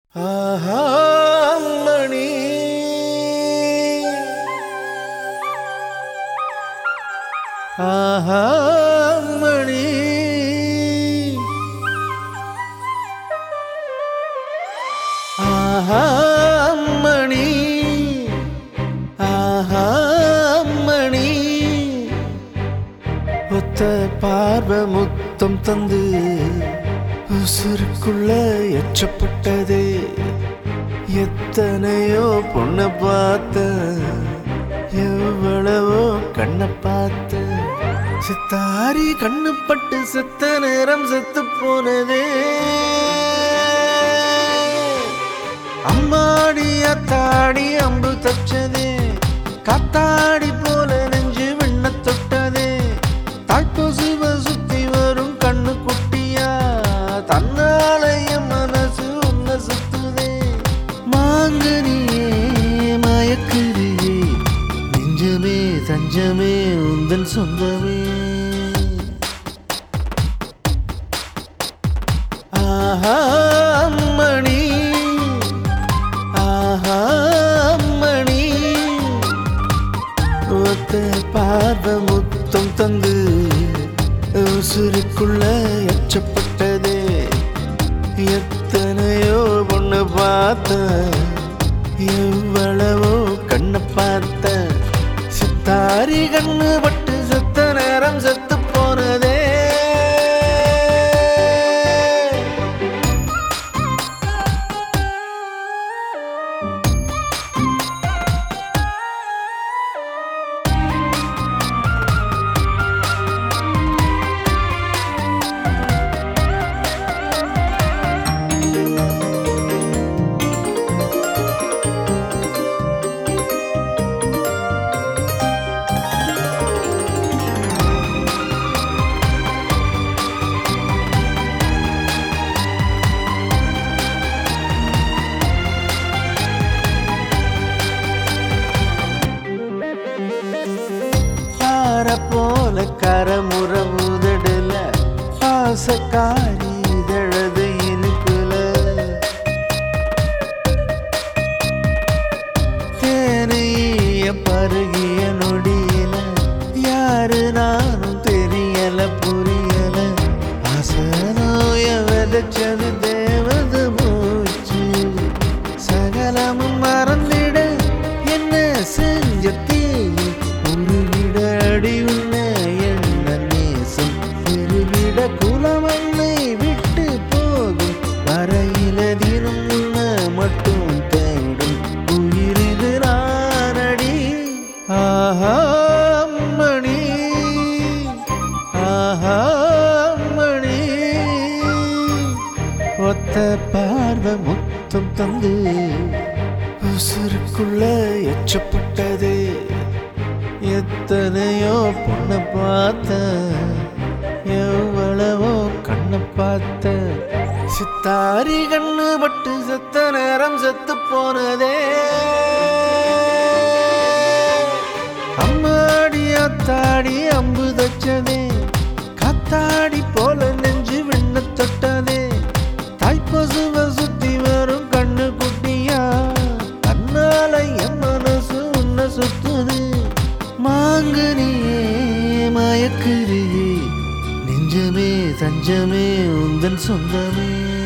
ஆஹா மணி ஆஹா மணி ஆஹா மணி ஆஹா மணி ஒத்த பார்வை முத்தம் தந்து உசுருக்குள்ள எச்சப்பட்டதே எத்தனையோ பொண்ணை பார்த்த எவ்வளவோ கண்ணை பார்த்த சித்தாரி கண்ணு பட்டு செத்த நேரம் செத்து போனதே அம்மாடி அத்தாடி அம்பு தச்சதே காத்தாடி போல நெஞ்சு விண்ண தொட்டதே தாய்ப்பசுவ சுத்தி வரும் கண்ணு குட்டியா தன்னாலய மனசு உன்ன சுத்துதே மாங்கனியே மயக்குறியே நெஞ்சமே தஞ்சமே உந்தன் சொந்தமே ஆஹா மணி ஆஹா மணி ஒத்த பார்வை முத்தம் தந்து உசுருக்குள்ள எச்சப்பட்டதே எத்தனையோ பொண்ணு பார்த்த எவ்வளவோ கண்ணை பார்த்த சித்தாரி கண்ணு பட்டு செத்த நேரம் செத்து போனதே பார போல கரமுற முதடல பாசக்காரி இதழது இனிப்புல தேனைய பருகிய நொடியில யாரு நானும் தெரியல புரியல அசனோய விதைச்சது தேவத மூச்சு சகலமும் மறந்திட என்ன செஞ்ச தீ ஒரு விட அடி உன்ன என்ன நேசம் பெருவிட குலமண்ணை விட்டு போகும் வரையில தினம் உன்ன மட்டும் தேடும் உயிரிது நானடி ஆஹா மணி ஆஹா மணி ஒத்த பார்வை முத்தம் தந்து உசுருக்குள்ள எச்சப்பட்டதே எத்தனையோ பொண்ணை பார்த்த எவ்வளவோ கண்ணை பார்த்த சித்தாரி கண்ணு பட்டு செத்த நேரம் செத்து போனதே அம்மாடி அத்தாடி அம்பு தச்சதே காத்தாடி போல நெஞ்சு விண்ண தொட்டதே தாய்ப்பசுவ சுத்தி வரும் கண்ணு குட்டியா தன்னால என் மனசு உன்ன சுத்துது மாங்கனியே மயக்குறியே நெஞ்சமே தஞ்சமே உந்தன் சொந்தமே